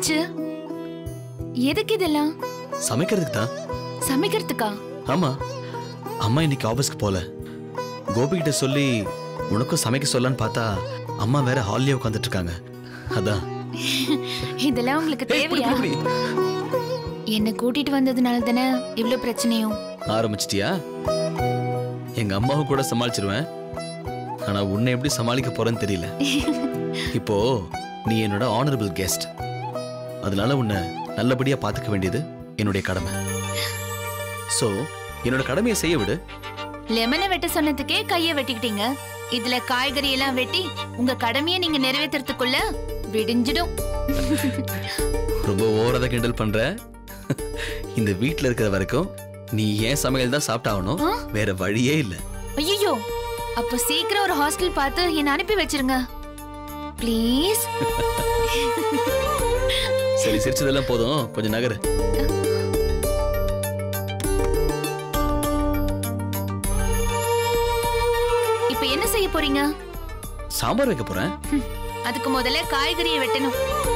என்னாச்சு எதுக்கு இதெல்லாம் சமைக்கிறதுக்கு தான் சமைக்கிறதுக்கா ஆமா அம்மா இன்னைக்கு ஆபீஸ்க்கு போல கோபி கிட்ட சொல்லி உனக்கும் சமைக்க சொல்லலான்னு பார்த்தா அம்மா வேற ஹாலிலே உட்காந்துட்டு இருக்காங்க அதான் இதெல்லாம் உங்களுக்கு ஏய், புடி, தேவையா புடி, புடி. என்ன கூட்டிட்டு வந்ததுனால தானே இவ்ளோ பிரச்சனையும் ஆரம்பிச்சிட்டியா எங்க அம்மாவும் கூட சமாளிச்சிருவேன் ஆனா உன்னை எப்படி சமாளிக்க போறேன்னு தெரியல இப்போ நீ என்னோட ஆனரபிள் கெஸ்ட் அதனால உன்னை நல்லபடியா பாத்துக்க வேண்டியது என்னுடைய கடமை சோ என்னோட கடமையை செய்ய விடு லெமனை வெட்ட சொன்னதுக்கே கைய வெட்டிக்கிட்டீங்க இதுல காய்கறி எல்லாம் வெட்டி உங்க கடமையை நீங்க நிறைவேத்துறதுக்குள்ள விடிஞ்சிடும் ரொம்ப ஓவரா கிண்டல் பண்ற இந்த வீட்ல இருக்கிற வரைக்கும் நீ ஏன் சமையல் தான் சாப்பிட்டாகணும் ஆ? வேற வழியே இல்ல ஐயோ அப்ப சீக்கிரம் ஒரு ஹாஸ்டல் பார்த்து என்ன அனுப்பி வச்சிருங்க ப்ளீஸ் சரி சிரிச்சதெல்லாம் போதும் கொஞ்சம் நகரு இப்ப என்ன செய்ய போறீங்க சாம்பார் வைக்க போறேன் ஹம், அதுக்கு முதல்ல காய்கறியை வெட்டணும்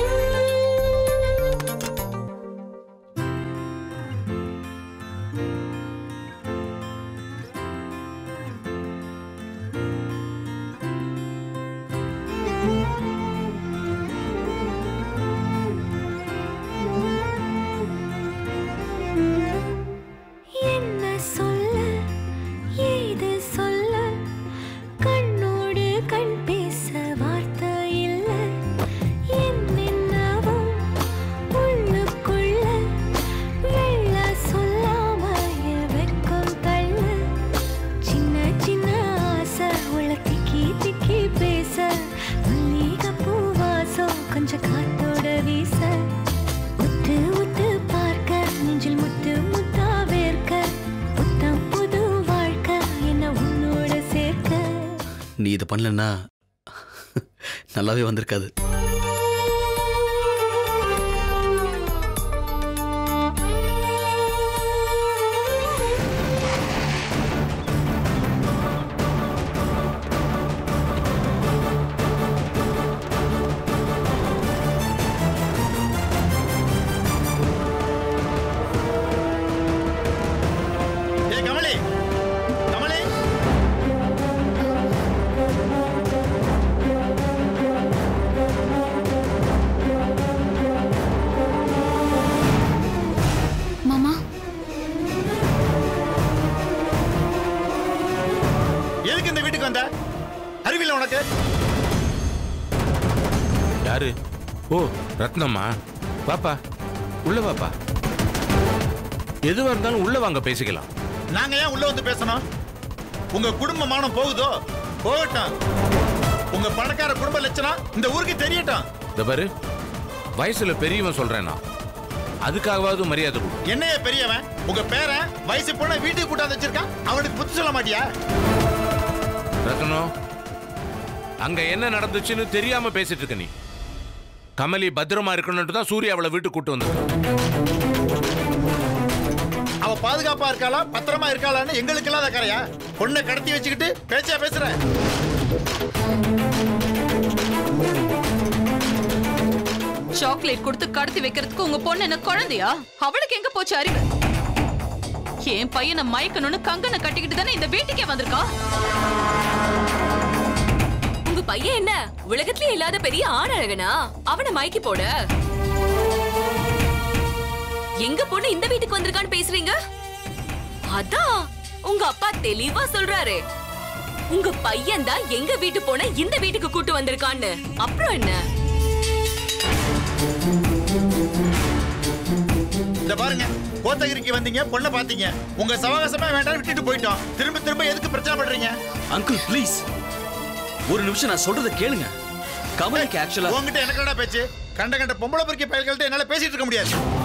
என்ன சொல்ல ஏது சொல்ல கண்ணோடு கண் பேச வார்த்தை இல்ல என்னென்னவோ உள்ளுக்குள்ள வெள்ள சொல்லாம என் வெக்கம் தள்ள சின்ன சின்ன ஆசை உள்ள திக்கி திக்கி பேச மல்லிகை பூவாசம் கொஞ்சம் காத்தோட வீச உத்து உத்து பார்க்க நெஞ்சில் முத்து முத்தா வேர்க்க புத்தம் புது வாழ்க்கை என்ன உன்னோட சேர்க்க நீ இதை பண்ணலன்னா நல்லாவே வந்திருக்காது ஏ கமலி கமலி மாமா எதுக்கு இந்த வீட்டுக்கு வந்த அறிவில்ல உனக்கு யாரு ஓ ரத்னம்மா பாப்பா உள்ள வாப்பா எதுவா இருந்தாலும் உள்ள வாங்க பேசிக்கலாம் நாங்க ஏன் உள்ள வந்து பேசணும் உங்க குடும்ப மானம் போகுதோ போகட்டும் உங்க பணக்கார குடும்ப லட்சணம் இந்த ஊருக்கு தெரியட்டும் இந்த பாரு வயசுல பெரியவன் சொல்றேன் நான் அதுக்காகவாவது மரியாதை கொடு என்னைய பெரியவன் உங்க பேரன் வயசு பொண்ணை வீட்டுக்கு கூட்டாந்து வச்சிருக்கான் அவனுக்கு புத்தி சொல்ல மாட்டியா ரத்னம் அங்க என்ன நடந்துச்சுன்னு தெரியாம பேசிட்டு இருக்க நீ கமலி பத்திரமா இருக்கணும்னு தான் சூர்யா அவளை வீட்டுக்கு கூட்டு வந்திருக்கான் அவ பாதுகாப்பா இருக்காளா பத்திரமா இருக்காளான்னு எங்களுக்கு இல்லாத கரையா பொண்ணை கடத்தி வச்சுக்கிட்டு பேச்சா பேசுற சாக்லேட் கொடுத்து கடத்தி வைக்கிறதுக்கு உங்க பொண்ணு என்ன குழந்தையா அவளுக்கு எங்க போச்சு அறிவு என் பையனை மயக்கணும்னு கங்கனை கட்டிக்கிட்டு தானே இந்த வீட்டுக்கே வந்திருக்கா உங்க பையன் என்ன உலகத்திலே இல்லாத பெரிய ஆண் அழகனா அவனை மயக்கி போட எங்க பொண்ணு இந்த வீட்டுக்கு வந்திருக்கான்னு பேசுறீங்க அதான் உங்க அப்பா தெளிவா சொல்றாரு உங்க பையன் தான் எங்க வீட்டு பொண்ண இந்த வீட்டுக்கு கூட்டு வந்திருக்கான்னு அப்புறம் என்ன இந்த பாருங்க கோத்தகிரிக்கு வந்தீங்க பொண்ணை பாத்தீங்க உங்க சவகாசமே வேண்டாம் விட்டுட்டு போயிட்டோம் திரும்ப திரும்ப எதுக்கு பிரச்சனை பண்றீங்க அங்கிள் ப்ளீஸ் ஒரு நிமிஷம் நான் சொல்றத கேளுங்க கமலிக்கு ஆக்சுவலா உங்ககிட்ட எனக்கு என்னடா பேச்சு கண்ட கண்ட பொம்பளை பொறுக்கி பயல்கள்ட்ட என்னால பேசிட்டு இருக்க முடியாது